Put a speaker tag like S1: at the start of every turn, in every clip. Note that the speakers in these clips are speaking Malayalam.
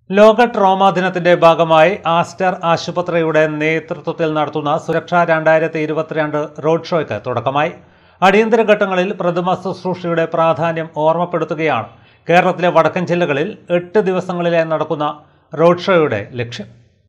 S1: ലോക ട്രോമ ദിനത്തിന്റെ ഭാഗമായി ആസ്റ്റർ ആശുപത്രിയുടെ നേതൃത്വത്തിൽ നടത്തുന്ന സുരക്ഷ രണ്ടായിരത്തി ഇരുപത്തിരണ്ട് റോഡ് ഷോയ്ക്ക് തുടക്കമായി അടിയന്തര ഘട്ടങ്ങളിൽ പ്രഥമ ശുശ്രൂഷയുടെ പ്രാധാന്യം ഓർമ്മപ്പെടുത്തുകയാണ് കേരളത്തിലെ വടക്കൻ ജില്ലകളിൽ എട്ട് ദിവസങ്ങളിലായി നടക്കുന്ന റോഡ് ഷോയുടെ ലക്ഷ്യം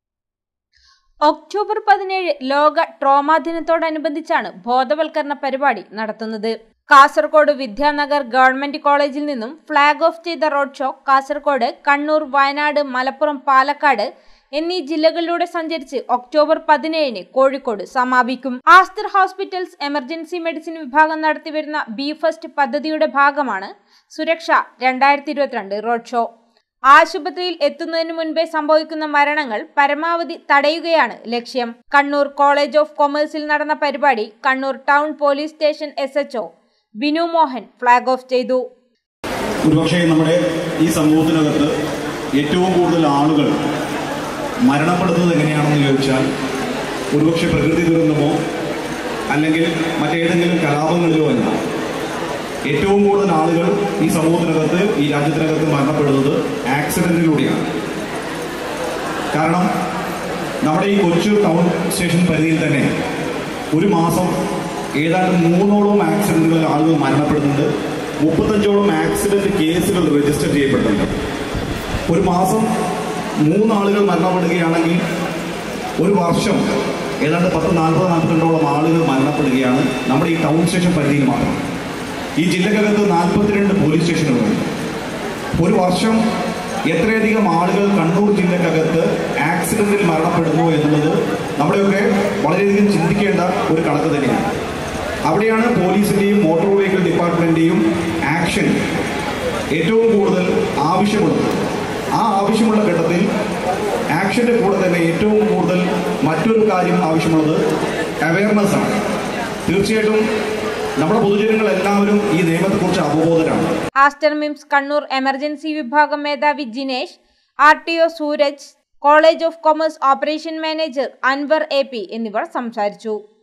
S2: ഒക്ടോബർ പതിനേഴ് ലോക ട്രോമാ ദിനത്തോടനുബന്ധിച്ചാണ് ബോധവൽക്കരണ പരിപാടി നടത്തുന്നത് കാസർഗോഡ് വിദ്യാനഗർ ഗവൺമെന്റ് കോളേജിൽ നിന്നും ഫ്ളാഗ് ഓഫ് ചെയ്ത റോഡ് ഷോ കാസർഗോഡ് കണ്ണൂർ വയനാട് മലപ്പുറം പാലക്കാട് എന്നീ ജില്ലകളിലൂടെ സഞ്ചരിച്ച് ഒക്ടോബർ പതിനേഴിന് കോഴിക്കോട് സമാപിക്കും ആസ്തർ ഹോസ്പിറ്റൽസ് എമർജൻസി മെഡിസിൻ വിഭാഗം നടത്തിവരുന്ന ബി ഫസ്റ്റ് പദ്ധതിയുടെ ഭാഗമാണ് സുരക്ഷ രണ്ടായിരത്തി ഇരുപത്തിരണ്ട് റോഡ് ഷോ ആശുപത്രിയിൽ എത്തുന്നതിന് മുൻപേ സംഭവിക്കുന്ന മരണങ്ങൾ പരമാവധി തടയുകയാണ് ലക്ഷ്യം കണ്ണൂർ കോളേജ് ഓഫ് കൊമേഴ്സിൽ നടന്ന പരിപാടി Kannur town police station S HO Binu Mohan flag off ചെയ്തു
S3: ഒരുപക്ഷെ നമ്മുടെ ഈ സമൂഹത്തിനകത്ത് ഏറ്റവും കൂടുതൽ ആളുകൾ മരണപ്പെടുന്നത് എങ്ങനെയാണെന്ന് ചോദിച്ചാൽ ഒരുപക്ഷെ പ്രകൃതി ദുരന്തമോ അല്ലെങ്കിൽ മറ്റേതെങ്കിലും കലാപങ്ങളിലോ അല്ല ഏറ്റവും കൂടുതൽ ആളുകൾ ഈ സമൂഹത്തിനകത്ത് ഈ രാജ്യത്തിനകത്ത് മരണപ്പെടുന്നത് ആക്സിഡന്റിലൂടെയാണ് കാരണം നമ്മുടെ ഈ കൊച്ചു ടൗൺ സ്റ്റേഷൻ പരിധിയിൽ തന്നെ ഒരു മാസം ഏതാണ്ട് മൂന്നോളം ആക്സിഡന്റുകളിൽ ആളുകൾ മരണപ്പെടുന്നുണ്ട് മുപ്പത്തഞ്ചോളം ആക്സിഡന്റ് കേസുകൾ രജിസ്റ്റർ ചെയ്യപ്പെടുന്നുണ്ട് ഒരു മാസം മൂന്നാളുകൾ മരണപ്പെടുകയാണെങ്കിൽ ഒരു വർഷം ഏതാണ്ട് പത്ത് നാൽപ്പത് നാൽപ്പത്തിരണ്ടോളം ആളുകൾ മരണപ്പെടുകയാണ് നമ്മുടെ ഈ ടൗൺ സ്റ്റേഷൻ പരിധിയിൽ മാത്രം ഈ ജില്ലക്കകത്ത് നാൽപ്പത്തിരണ്ട് പോലീസ് സ്റ്റേഷനുകളുണ്ട് ഒരു വർഷം എത്രയധികം ആളുകൾ കണ്ണൂർ ജില്ലക്കകത്ത് ആക്സിഡന്റിൽ മരണപ്പെടുന്നു എന്നുള്ളത് നമ്മളെയൊക്കെ വളരെയധികം ചിന്തിക്കേണ്ട ഒരു കണക്ക് തന്നെയാണ് അവിടെയാണ് പോലീസിന്റെയും മോട്ടോർ വെഹിക്കിൾ ഡിപ്പാർട്ട്മെന്റിന്റെയും ആക്ഷൻ ഏറ്റവും കൂടുതൽ ആവശ്യമുള്ളത് ആ ആവശ്യമുള്ള ഘട്ടത്തിൽ ആക്ഷന്റെ കൂടെ തന്നെ ഏറ്റവും കൂടുതൽ മറ്റൊരു കാര്യം ആവശ്യമുള്ളത് അവയർനെസ് ആണ് തീർച്ചയായിട്ടും നമ്മുടെ പൊതുജനങ്ങൾ എല്ലാവരും ഈ നിയമത്തെക്കുറിച്ച് അവബോധരാണ്
S2: ആസ്റ്റർ മിംസ് കണ്ണൂർ എമർജൻസി വിഭാഗം മേധാവി Jinesh R T O Sooraj college of commerce operation manager Anvar A P എന്നിവർ സംസാരിച്ചു